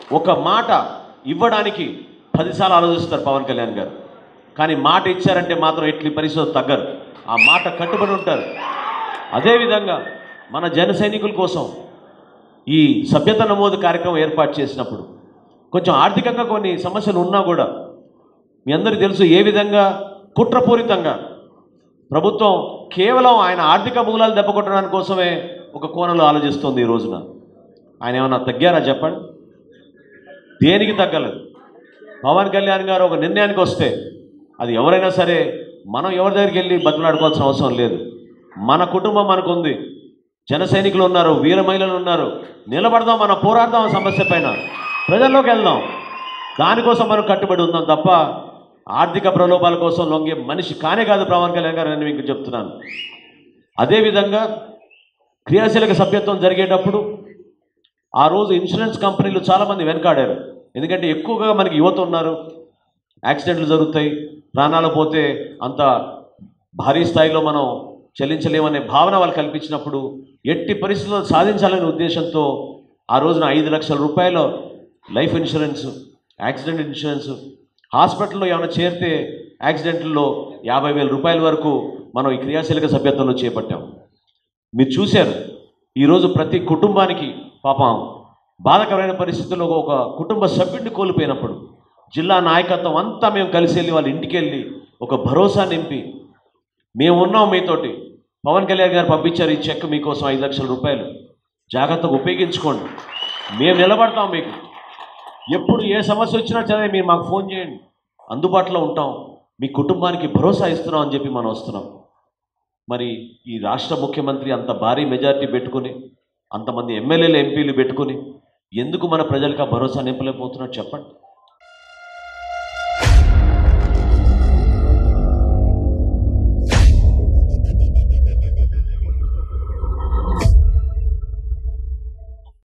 ఒక మాట ఇవ్వడానికి పదిసార్లు ఆలోచిస్తారు పవన్ కళ్యాణ్ గారు కానీ మాట ఇచ్చారంటే మాత్రం ఎట్లి పరిస్థితులు తగ్గరు ఆ మాట కట్టుబడి ఉంటారు అదేవిధంగా మన జన సైనికుల కోసం ఈ సభ్యత నమోదు కార్యక్రమం ఏర్పాటు చేసినప్పుడు కొంచెం ఆర్థికంగా కొన్ని సమస్యలు ఉన్నా కూడా మీ అందరికీ తెలుసు ఏ విధంగా కుట్రపూరితంగా ప్రభుత్వం కేవలం ఆయన ఆర్థిక మూలాలు దెబ్బకొట్టడానికి కోసమే ఒక కోణంలో ఆలోచిస్తుంది ఈ రోజున ఆయన ఏమన్నా తగ్గారా చెప్పండి దేనికి తగ్గలేదు పవన్ కళ్యాణ్ గారు ఒక నిర్ణయానికి వస్తే అది ఎవరైనా సరే మనం ఎవరి దగ్గరికి వెళ్ళి బతులాడుకోవాల్సిన అవసరం లేదు మన కుటుంబం మనకు ఉంది జన సైనికులు ఉన్నారు వీర మహిళలు ఉన్నారు నిలబడదాం మనం పోరాడదాం ఆ సమస్య పైన ప్రజల్లోకి వెళ్దాం దానికోసం మనం కట్టుబడి ఉందాం తప్ప ఆర్థిక ప్రలోభాల కోసం లొంగే మనిషి కానే కాదు పవన్ కళ్యాణ్ గారు అని మీకు చెప్తున్నాను అదేవిధంగా క్రియాశీలక సభ్యత్వం జరిగేటప్పుడు ఆ రోజు ఇన్సూరెన్స్ కంపెనీలు చాలామంది వెనకాడారు ఎందుకంటే ఎక్కువగా మనకి యువత ఉన్నారు యాక్సిడెంట్లు జరుగుతాయి ప్రాణాలు పోతే అంత భారీ స్థాయిలో మనం చెల్లించలేమనే భావన వాళ్ళు కల్పించినప్పుడు ఎట్టి పరిస్థితుల్లో సాధించాలనే ఉద్దేశంతో ఆ రోజున ఐదు లక్షల రూపాయల లైఫ్ ఇన్సూరెన్స్ యాక్సిడెంట్ ఇన్సూరెన్స్ హాస్పిటల్లో ఏమైనా చేరితే యాక్సిడెంట్లో యాభై వేల రూపాయల వరకు మనం ఈ క్రియాశీలక సభ్యత్వంలో చేపట్టాం మీరు చూశారు ఈరోజు ప్రతి కుటుంబానికి పాపం బాధకరమైన పరిస్థితుల్లో ఒక కుటుంబ సభ్యుడిని కోల్పోయినప్పుడు జిల్లా నాయకత్వం అంతా మేము కలిసి వెళ్ళి వాళ్ళ ఇంటికి వెళ్ళి ఒక భరోసా నింపి మేము ఉన్నాం మీతోటి పవన్ కళ్యాణ్ గారు పంపించారు ఈ చెక్ మీకోసం ఐదు లక్షల రూపాయలు జాగ్రత్తగా ఉపయోగించుకోండి మేము నిలబడతాం మీకు ఎప్పుడు ఏ సమస్య వచ్చినా సరే మీరు మాకు ఫోన్ చేయండి అందుబాటులో ఉంటాం మీ కుటుంబానికి భరోసా ఇస్తున్నాం అని చెప్పి మనం వస్తున్నాం మరి ఈ రాష్ట్ర ముఖ్యమంత్రి అంత భారీ మెజారిటీ పెట్టుకుని అంతమంది ఎమ్మెల్యేలు ఎంపీలు పెట్టుకుని ఎందుకు మన ప్రజలకు ఆ భరోసా నింపలేకపోతున్నారు చెప్పండి